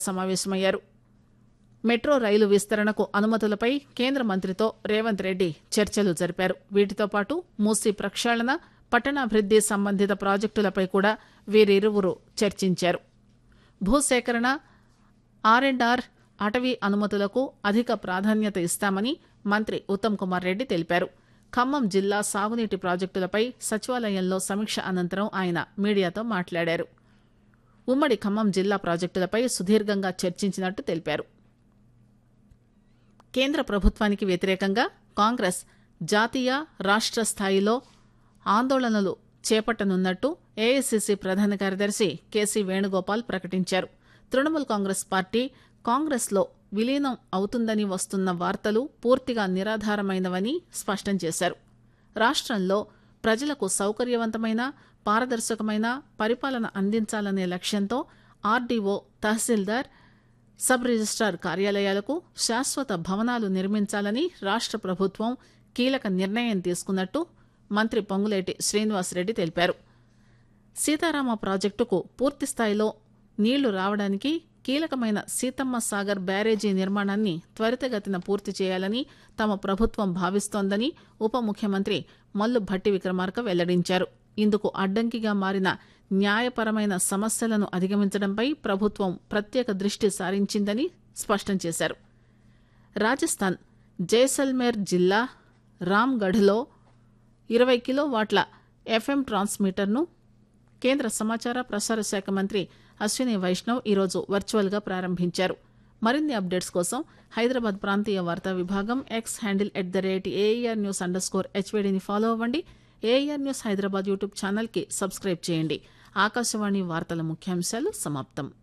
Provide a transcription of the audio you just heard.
సమావేశమయ్యారు మెట్రో రైలు విస్తరణకు అనుమతులపై కేంద్ర మంత్రితో రేవంత్ రెడ్డి చర్చలు జరిపారు వీటితో పాటు మూసీ ప్రక్షాళన పట్టణాభివృద్ది సంబంధిత ప్రాజెక్టులపై కూడా వీరిరువురు చర్చించారు భూసేకరణ ఆర్ అండ్ ఆర్ అటవీ అనుమతులకు అధిక ప్రాధాన్యత ఇస్తామని మంత్రి ఉత్తమ్ కుమార్ రెడ్డి తెలిపారు ఖమ్మం జిల్లా సాగునీటి ప్రాజెక్టులపై సచివాలయంలో సమీక్ష అనంతరం ఆయన మీడియాతో మాట్లాడారు ఉమ్మడి ఖమ్మం జిల్లా ప్రాజెక్టులపై సుదీర్ఘంగా చర్చించినట్టు తెలిపారు కేంద్ర ప్రభుత్వానికి వ్యతిరేకంగా కాంగ్రెస్ జాతీయ రాష్ట్ర స్థాయిలో ఆందోళనలు చేపట్టనున్నట్టు ఏఐసిసి ప్రధాన కార్యదర్శి కేసీ వేణుగోపాల్ ప్రకటించారు తృణమూల్ కాంగ్రెస్ పార్టీ కాంగ్రెస్లో విలీనం అవుతుందని వస్తున్న వార్తలు పూర్తిగా నిరాధారమైనవని స్పష్టం చేశారు రాష్ట్రంలో ప్రజలకు సౌకర్యవంతమైన పారదర్శకమైన పరిపాలన అందించాలనే లక్ష్యంతో ఆర్డీఓ తహసీల్దార్ సబ్ రిజిస్టార్ కార్యాలయాలకు శాశ్వత భవనాలు నిర్మించాలని రాష్ట్ర ప్రభుత్వం కీలక నిర్ణయం తీసుకున్నట్టు మంత్రి పొంగులేటి శ్రీనివాసరెడ్డి తెలిపారు సీతారామ ప్రాజెక్టుకు పూర్తిస్థాయిలో నీళ్లు రావడానికి కీలకమైన సీతమ్మ సాగర్ బ్యారేజీ నిర్మాణాన్ని త్వరితగతిన పూర్తి చేయాలని తమ ప్రభుత్వం భావిస్తోందని ఉప ముఖ్యమంత్రి మల్లు భట్టి విక్రమార్క వెల్లడించారు ఇందుకు అడ్డంకిగా మారిన న్యాయపరమైన సమస్యలను అధిగమించడంపై ప్రభుత్వం ప్రత్యేక దృష్టి సారించిందని స్పష్టం చేశారు రాజస్థాన్ జైసల్మేర్ జిల్లా రామ్గఢ్లో ఇరవై కిలోవాట్ల ఎఫ్ఎం ట్రాన్స్మిటర్ను కేంద్ర సమాచార ప్రసార శాఖ మంత్రి అశ్విని వైష్ణవ్ ఈరోజు వర్చువల్గా ప్రారంభించారు మరిన్ని అప్డేట్స్ కోసం హైదరాబాద్ ప్రాంతీయ వార్తా విభాగం X handle at the rate AIR news underscore స్కోర్ హెచ్వేడిని ఫాలో అవ్వండి ఏఈఆర్ న్యూస్ హైదరాబాద్ యూట్యూబ్ ఛానల్కి సబ్స్క్రైబ్ చేయండి ఆకాశవాణి వార్తల ముఖ్యాంశాలు సమాప్తం